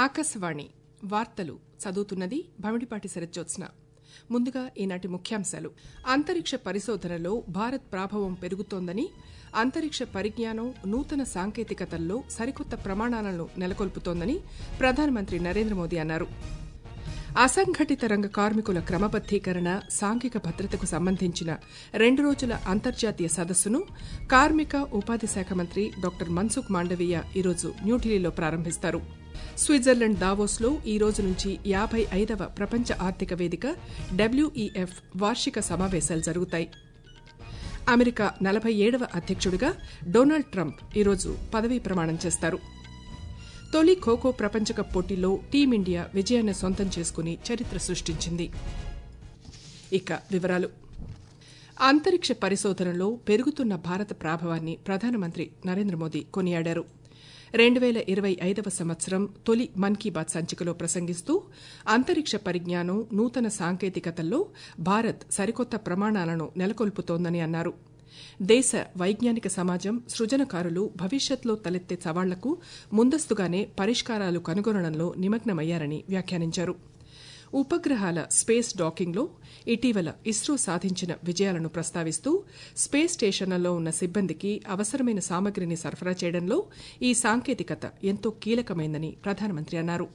ఆకాశవాణి వార్తలు చదువుతున్నది భమిడిపాటి శరజ్జోత్స్న ముందుగా ఈనాటి ముఖ్యాంశాలు అంతరిక్ష పరిశోధనలో భారత్ ప్రాభవం పెరుగుతోందని అంతరిక్ష పరిజ్ఞానం నూతన సాంకేతికతల్లో సరికొత్త ప్రమాణాలను నెలకొల్పుతోందని ప్రధానమంత్రి నరేంద్ర మోదీ అన్నారు అసంఘటిత రంగ కార్మికుల క్రమబద్దీకరణ సాంఘిక భద్రతకు సంబంధించిన రెండు రోజుల అంతర్జాతీయ సదస్సును కార్మిక ఉపాధి శాఖ మంత్రి డాక్టర్ మన్సుఖ్ మాండవీయ ఈరోజు న్యూఢిల్లీలో ప్రారంభిస్తారు స్విట్జర్లాండ్ దావోస్లో ఈ రోజు నుంచి యాభై ఐదవ ప్రపంచ ఆర్థిక వేదిక డబ్ల్యూఈఎఫ్ వార్షిక సమావేశాలు జరుగుతాయి అమెరికా నలభై ఏడవ అధ్యక్షుడిగా డొనాల్డ్ ట్రంప్ ఈరోజు పదవీ ప్రమాణం చేస్తారు తొలి ఖోఖో ప్రపంచ కప్ పోటీలో టీమిండియా విజయాన్ని సొంతం చేసుకుని చరిత్ర సృష్టించింది ఇక వివరాలు అంతరిక్ష పరిశోధనలో పెరుగుతున్న భారత ప్రాభవాన్ని ప్రధానమంత్రి నరేంద్ర మోదీ కొనియాడారు రెండు వేల ఇరవై ఐదవ సంవత్సరం తొలి మన్ కీ బాత్ సంచికలో ప్రసంగిస్తూ అంతరిక్ష పరిజ్ఞానం నూతన సాంకేతికతల్లో భారత్ సరికొత్త ప్రమాణాలను నెలకొల్పుతోందని అన్నారు దేశ వైజ్ఞానిక సమాజం సృజనకారులు భవిష్యత్లో తలెత్తే సవాళ్లకు ముందస్తుగానే పరిష్కారాలు కనుగొనడంలో నిమగ్నమయ్యారని వ్యాఖ్యానించారు ఉపగ్రహాల స్పేస్ డాకింగ్లో ఇటీవల ఇస్రో సాధించిన విజయాలను ప్రస్తావిస్తూ స్పేస్ స్టేషన్లలో ఉన్న సిబ్బందికి అవసరమైన సామగ్రిని సరఫరా చేయడంలో ఈ సాంకేతికత ఎంతో కీలకమైందని ప్రధానమంత్రి అన్నారు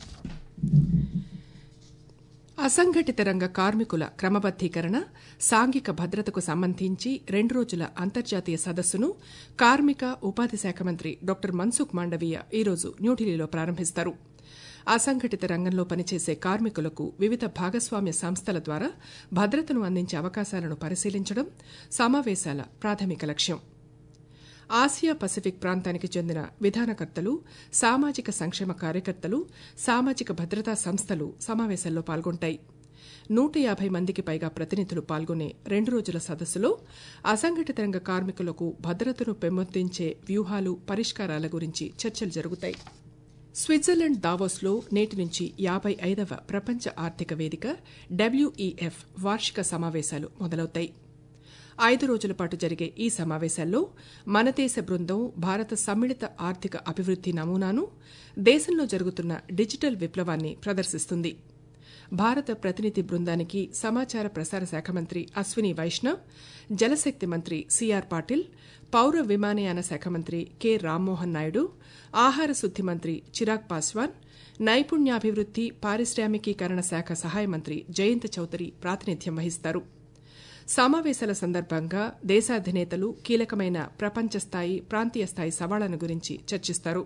అసంఘటిత రంగ కార్మికుల క్రమబద్దీకరణ సాంఘిక భద్రతకు సంబంధించి రెండు రోజుల అంతర్జాతీయ సదస్సును కార్మిక ఉపాధి శాఖ మంత్రి డాక్టర్ మన్సుఖ్ మాండవీయ ఈరోజు న్యూఢిల్లీలో ప్రారంభిస్తారు అసంఘటిత రంగంలో పనిచేసే కార్మికులకు వివిధ భాగస్వామ్య సంస్థల ద్వారా భద్రతను అందించే అవకాశాలను పరిశీలించడం సమావేశాల ప్రాథమిక లక్ష్యం ఆసియా పసిఫిక్ ప్రాంతానికి చెందిన విధానకర్తలు సామాజిక సంక్షేమ కార్యకర్తలు సామాజిక భద్రతా సంస్థలు సమావేశంలో పాల్గొంటాయి నూట యాభై మందికి పైగా ప్రతినిధులు పాల్గొనే రెండు రోజుల సదస్సులో అసంఘటిత రంగ కార్మికులకు భద్రతను పెంపొందించే వ్యూహాలు పరిష్కారాల గురించి చర్చలు జరుగుతాయి స్విట్జర్లాండ్ దావోస్లో నేటి నుంచి యాభై ఐదవ ప్రపంచ ఆర్థిక వేదిక డబ్ల్యూఈఎఫ్ వార్షిక సమావేశాలు మొదలవుతాయి ఐదు రోజుల పాటు జరిగే ఈ సమావేశాల్లో మన దేశ బృందం భారత సమ్మిళిత ఆర్థిక అభివృద్ది నమూనాను దేశంలో జరుగుతున్న డిజిటల్ విప్లవాన్ని ప్రదర్శిస్తుంది భారత ప్రతినిధి బృందానికి సమాచార ప్రసార శాఖ మంత్రి అశ్విని వైష్ణవ్ జలశక్తి మంత్రి సిఆర్ పాటిల్ పౌర విమానయాన శాఖ మంత్రి కె రామ్మోహన్ నాయుడు ఆహార శుద్ది మంత్రి చిరాగ్ పాస్వాన్ నైపుణ్యాభివృద్ది పారిశ్రామికీకరణ శాఖ సహాయ మంత్రి జయంత్ చౌదరి ప్రాతినిధ్యం వహిస్తారు సమావేశాల సందర్భంగా దేశాధినేతలు కీలకమైన ప్రపంచ స్థాయి ప్రాంతీయ స్థాయి సవాళ్లను గురించి చర్చిస్తారు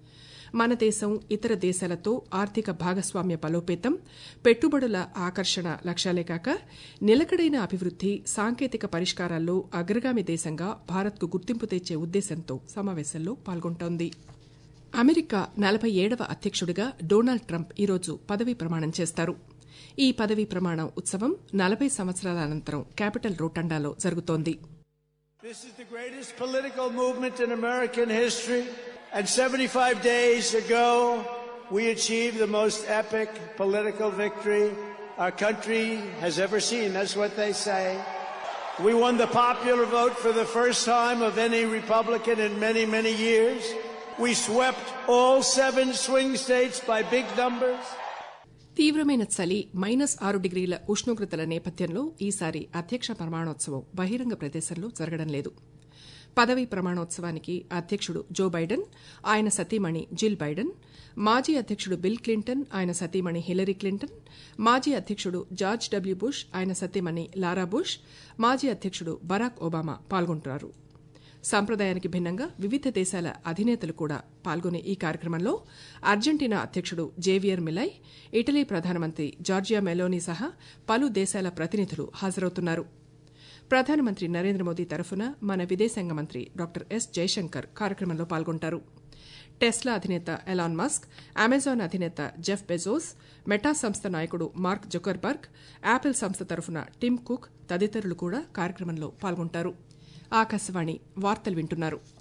మన దేశం ఇతర దేశాలతో ఆర్థిక భాగస్వామ్య బలోపేతం పెట్టుబడుల ఆకర్షణ లక్ష్యాలే కాక నిలకడైన అభివృద్ది సాంకేతిక పరిష్కారాల్లో అగ్రగామి దేశంగా భారత్కు గుర్తింపు తెచ్చే ఉద్దేశంతో సమావేశంలో పాల్గొంటోంది అమెరికా నలభై ఏడవ అధ్యక్షుడిగా డొనాల్డ్ ట్రంప్ ఈరోజు పదవీ ప్రమాణం చేస్తారు ఈ పదవీ ప్రమాణం ఉత్సవం నలభై సంవత్సరాల అనంతరం క్యాపిటల్ రోటండాలో జరుగుతోంది This is the greatest political movement in American history. And 75 days ago, we achieved the most epic political victory our country has ever seen. That's what they say. We won the popular vote for the first time of any Republican in many, many years. We swept all seven swing states by big numbers. తీవ్రమైన చలి minus ఆరు డిగ్రీల ఉష్ణోగ్రతల నేపథ్యంలో ఈసారి అధ్యక్ష ప్రమాణోత్సవం బహిరంగ ప్రదేశంలో జరగడం లేదు పదవీ ప్రమాణోత్సవానికి అధ్యక్షుడు జో బైడెన్ ఆయన సతీమణి జిల్ బైడెన్ మాజీ అధ్యక్షుడు బిల్ క్లింటన్ ఆయన సతీమణి హిలరీ క్లింటన్ మాజీ అధ్యక్షుడు జార్జ్ డబ్ల్యూ బుష్ ఆయన సతీమణి లారా బుష్ మాజీ అధ్యక్షుడు బరాక్ ఒబామా పాల్గొంటున్నారు సంప్రదాయానికి భిన్నంగా వివిధ దేశాల అధినేతలు కూడా పాల్గొనే ఈ కార్యక్రమంలో అర్జెంటీనా అధ్యక్షుడు జేవియర్ మిలై ఇటలీ ప్రధానమంత్రి జార్జియా మెలోనీ సహా పలు దేశాల ప్రతినిధులు హాజరవుతున్నారు ప్రధానమంత్రి నరేంద్ర మోదీ తరఫున మన విదేశాంగ మంత్రి డాక్టర్ ఎస్ జయశంకర్ కార్యక్రమంలో పాల్గొంటారు టెస్లా అధినేత ఎలాన్ మస్క్ అమెజాన్ అధినేత జెఫ్ బెజోస్ మెటా సంస్థ నాయకుడు మార్క్ జుకర్బర్గ్ యాపిల్ సంస్థ తరఫున టిమ్ కుక్ తదితరులు కూడా కార్యక్రమంలో పాల్గొంటారు ఆకాశవాణి వార్తలు వింటున్నారు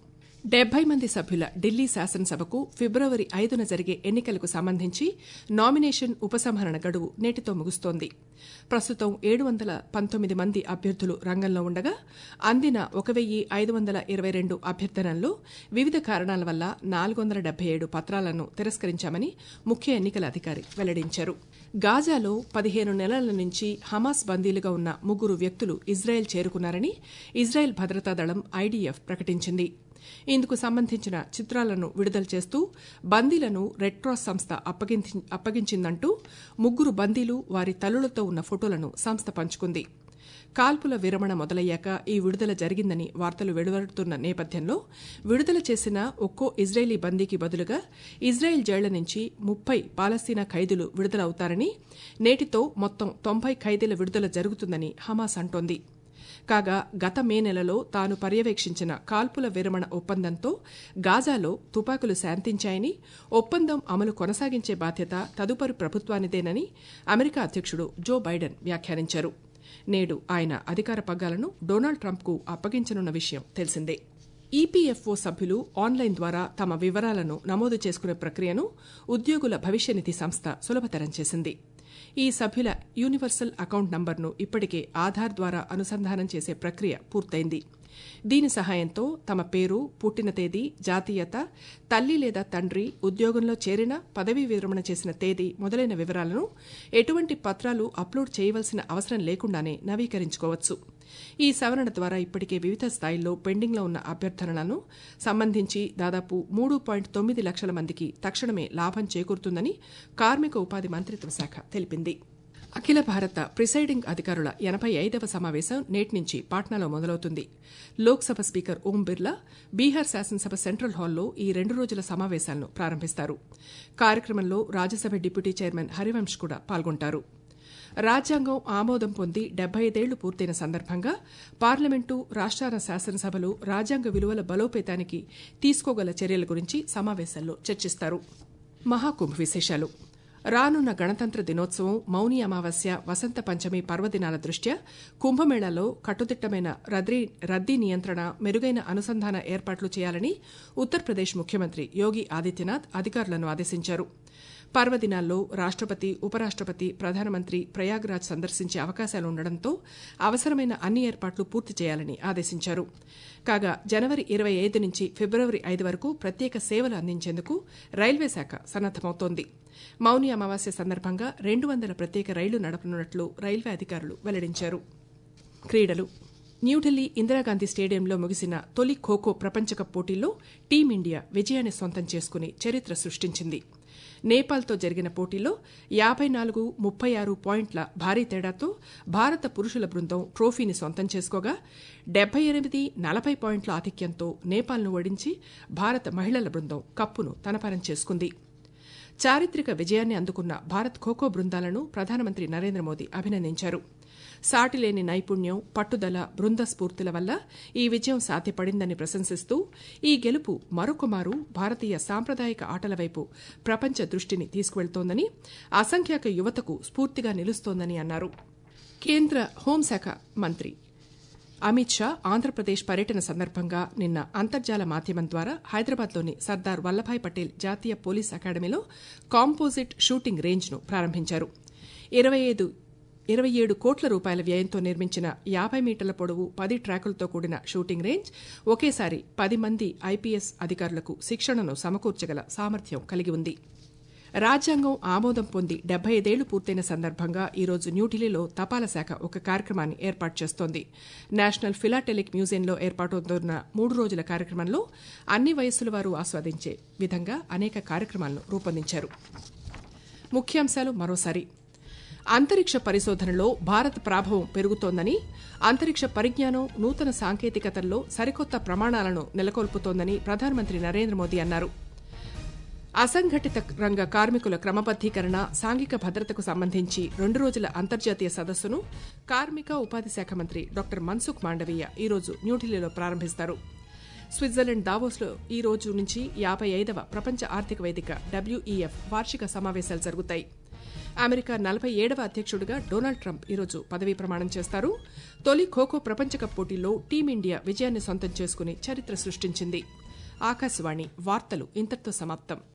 డెబ్బై మంది సభ్యుల ఢిల్లీ శాసనసభకు ఫిబ్రవరి ఐదున జరిగే ఎన్నికలకు సంబంధించి నామినేషన్ ఉపసంహరణ గడువు నేటితో ముగుస్తోంది ప్రస్తుతం ఏడు వందల పంతొమ్మిది మంది అభ్యర్థులు రంగంలో ఉండగా అందిన ఒక వెయ్యి ఐదు వందల ఇరవై రెండు అభ్యర్థనల్లో వివిధ కారణాల వల్ల నాలుగు వందల డెబ్బై ఏడు పత్రాలను తిరస్కరించామని ముఖ్య ఎన్నికల అధికారి వెల్లడించారు గాజాలో పదిహేను నెలల నుంచి హమాస్ బందీలుగా ఉన్న ముగ్గురు వ్యక్తులు ఇజ్రాయెల్ చేరుకున్నారని ఇజ్రాయెల్ భద్రతా దళం ఐడీఎఫ్ ప్రకటించింది ఇందుకు సంబంధించిన చిత్రాలను విడుదల చేస్తూ బందీలను రెడ్ క్రాస్ సంస్థ అప్పగించిందంటూ ముగ్గురు బందీలు వారి తల్లులతో ఉన్న ఫోటోలను సంస్థ పంచుకుంది కాల్పుల విరమణ మొదలయ్యాక ఈ విడుదల జరిగిందని వార్తలు వెలువడుతున్న నేపథ్యంలో విడుదల చేసిన ఒక్కో ఇజ్రాయలీ బందీకి బదులుగా ఇజ్రాయెల్ జైళ్ల నుంచి ముప్పై పాలస్తీనా ఖైదీలు విడుదలవుతారని నేటితో మొత్తం తొంభై ఖైదీల విడుదల జరుగుతుందని హమాస్ అంటోంది కాగా గత మే నెలలో తాను పర్యవేక్షించిన కాల్పుల విరమణ ఒప్పందంతో గాజాలో తుపాకులు శాంతించాయని ఒప్పందం అమలు కొనసాగించే బాధ్యత తదుపరి ప్రభుత్వానిదేనని అమెరికా అధ్యక్షుడు జో బైడెన్ వ్యాఖ్యానించారు నేడు ఆయన అధికార పగ్గాలను డొనాల్డ్ ట్రంప్కు అప్పగించనున్న విషయం తెలిసిందే ఈపీఎఫ్ఓ సభ్యులు ఆన్లైన్ ద్వారా తమ వివరాలను నమోదు చేసుకునే ప్రక్రియను ఉద్యోగుల భవిష్యనిధి సంస్థ సులభతరం చేసింది ఈ సభ్యుల యూనివర్సల్ అకౌంట్ నంబర్ను ఇప్పటికే ఆధార్ ద్వారా అనుసంధానం చేసే ప్రక్రియ పూర్తయింది దీని సహాయంతో తమ పేరు పుట్టిన తేదీ జాతీయత తల్లి లేదా తండ్రి ఉద్యోగంలో చేరిన పదవీ విరమణ చేసిన తేదీ మొదలైన వివరాలను ఎటువంటి పత్రాలు అప్లోడ్ చేయవలసిన అవసరం లేకుండానే నవీకరించుకోవచ్చు ఈ సవరణ ద్వారా ఇప్పటికే వివిధ స్థాయిల్లో పెండింగ్లో ఉన్న అభ్యర్థనలను సంబంధించి దాదాపు మూడు పాయింట్ తొమ్మిది లక్షల మందికి తక్షణమే లాభం చేకూరుతుందని కార్మిక ఉపాధి మంత్రిత్వ శాఖ తెలిపింది అఖిల భారత ప్రిసైడింగ్ అధికారుల ఎనభై ఐదవ సమావేశం నేటి నుంచి పాట్నాలో మొదలవుతుంది లోక్సభ స్పీకర్ ఓం బిర్లా బీహార్ శాసనసభ సెంట్రల్ హాల్లో ఈ రెండు రోజుల సమావేశాలను ప్రారంభిస్తారు కార్యక్రమంలో రాజ్యసభ డిప్యూటీ చైర్మన్ హరివంశ్ కూడా పాల్గొంటారు రాజ్యాంగం ఆమోదం పొంది డెబ్బై ఐదేళ్లు పూర్తయిన సందర్భంగా పార్లమెంటు రాష్ట్రాల శాసనసభలు రాజ్యాంగ విలువల బలోపేతానికి తీసుకోగల చర్యల గురించి సమావేశాల్లో చర్చిస్తారు మహాకుంభ్ విశేషాలు రానున్న గణతంత్ర దినోత్సవం మౌని అమావాస్య వసంత పంచమి పర్వదినాల దృష్ట్యా కుంభమేళాలో కట్టుదిట్టమైన రద్దీ నియంత్రణ మెరుగైన అనుసంధాన ఏర్పాట్లు చేయాలని ఉత్తరప్రదేశ్ ముఖ్యమంత్రి యోగి ఆదిత్యనాథ్ అధికారులను ఆదేశించారు పర్వదినాల్లో రాష్టపతి ఉపరాష్టపతి ప్రధానమంత్రి ప్రయాగ్రాజ్ సందర్శించే అవకాశాలుండటంతో అవసరమైన అన్ని ఏర్పాట్లు పూర్తి చేయాలని ఆదేశించారు కాగా జనవరి ఇరవై ఐదు నుంచి ఫిబ్రవరి ఐదు వరకు ప్రత్యేక సేవలు అందించేందుకు రైల్వే శాఖ సన్నద్దమవుతోంది మౌని అమావాస్య సందర్భంగా రెండు వందల ప్రత్యేక రైళ్లు నడపనున్నట్లు రైల్వే అధికారులు వెల్లడించారు క్రీడలు న్యూఢిల్లీ ఇందిరాగాంధీ స్టేడియంలో ముగిసిన తొలి ఖోఖో ప్రపంచకప్ పోటీల్లో టీమిండియా విజయాన్ని సొంతం చేసుకుని చరిత్ర సృష్టించింది నేపాల్తో జరిగిన పోటీలో యాబై నాలుగు ముప్పై ఆరు పాయింట్ల భారీ తేడాతో భారత పురుషుల బృందం ట్రోఫీని సొంతం చేసుకోగా డెబ్బై ఎనిమిది నలభై పాయింట్ల ఆధిక్యంతో నేపాల్ను ఓడించి భారత మహిళల బృందం కప్పును తనపరం చేసుకుంది చారిత్రక విజయాన్ని అందుకున్న భారత్ ఖోఖో బృందాలను ప్రధానమంత్రి నరేంద్ర మోదీ అభినందించారు సాటిలేని నైపుణ్యం పట్టుదల బృంద స్ఫూర్తుల వల్ల ఈ విజయం సాధ్యపడిందని ప్రశంసిస్తూ ఈ గెలుపు మరొకమారు భారతీయ సాంప్రదాయిక ఆటల వైపు ప్రపంచ దృష్టిని తీసుకువెళ్తోందని అసంఖ్యాక యువతకు స్ఫూర్తిగా నిలుస్తోందని అన్నారు కేంద్ర హోంశాఖ మంత్రి అమిత్ షా ఆంధ్రప్రదేశ్ పర్యటన సందర్భంగా నిన్న అంతర్జాల మాధ్యమం ద్వారా హైదరాబాద్లోని సర్దార్ వల్లభాయ్ పటేల్ జాతీయ పోలీస్ అకాడమీలో కాంపోజిట్ షూటింగ్ రేంజ్ను ప్రారంభించారు ఇరవై ఐదు ఇరవై ఏడు కోట్ల రూపాయల వ్యయంతో నిర్మించిన యాభై మీటర్ల పొడవు పది ట్రాకులతో కూడిన షూటింగ్ రేంజ్ ఒకేసారి పది మంది ఐపీఎస్ అధికారులకు శిక్షణను సమకూర్చగల సామర్థ్యం కలిగి ఉంది రాజ్యాంగం ఆమోదం పొంది డెబ్బై ఐదేళ్లు పూర్తయిన సందర్భంగా ఈరోజు న్యూఢిల్లీలో తపాలా శాఖ ఒక కార్యక్రమాన్ని ఏర్పాటు చేస్తోంది నేషనల్ ఫిలాటెలిక్ మ్యూజియంలో ఏర్పాటవుతున్న మూడు రోజుల కార్యక్రమంలో అన్ని వయస్సుల వారు ఆస్వాదించే విధంగా అనేక కార్యక్రమాలను రూపొందించారు ముఖ్యాంశాలు మరోసారి అంతరిక్ష పరిశోధనలో భారత్ ప్రాభవం పెరుగుతోందని అంతరిక్ష పరిజ్ఞానం నూతన సాంకేతికతల్లో సరికొత్త ప్రమాణాలను నెలకొల్పుతోందని ప్రధానమంత్రి నరేంద్ర మోదీ అన్నారు అసంఘటిత రంగ కార్మికుల క్రమబద్దీకరణ సాంఘిక భద్రతకు సంబంధించి రెండు రోజుల అంతర్జాతీయ సదస్సును కార్మిక ఉపాధి శాఖ మంత్రి డాక్టర్ మన్సుఖ్ మాండవీయ ఈరోజు న్యూఢిల్లీలో ప్రారంభిస్తారు స్విట్జర్లాండ్ దావోస్లో ఈ రోజు నుంచి యాభై ఐదవ ప్రపంచ ఆర్థిక వేదిక డబ్ల్యూఈఎఫ్ వార్షిక సమావేశాలు జరుగుతాయి అమెరికా నలభై ఏడవ అధ్యక్షుడిగా డొనాల్డ్ ట్రంప్ ఈరోజు పదవీ ప్రమాణం చేస్తారు తొలి ఖోఖో ప్రపంచ కప్ పోటీల్లో టీమిండియా విజయాన్ని సొంతం చేసుకుని చరిత్ర సృష్టించింది ఆకాశవాణి వార్తలు ఇంతటితో సమాప్తం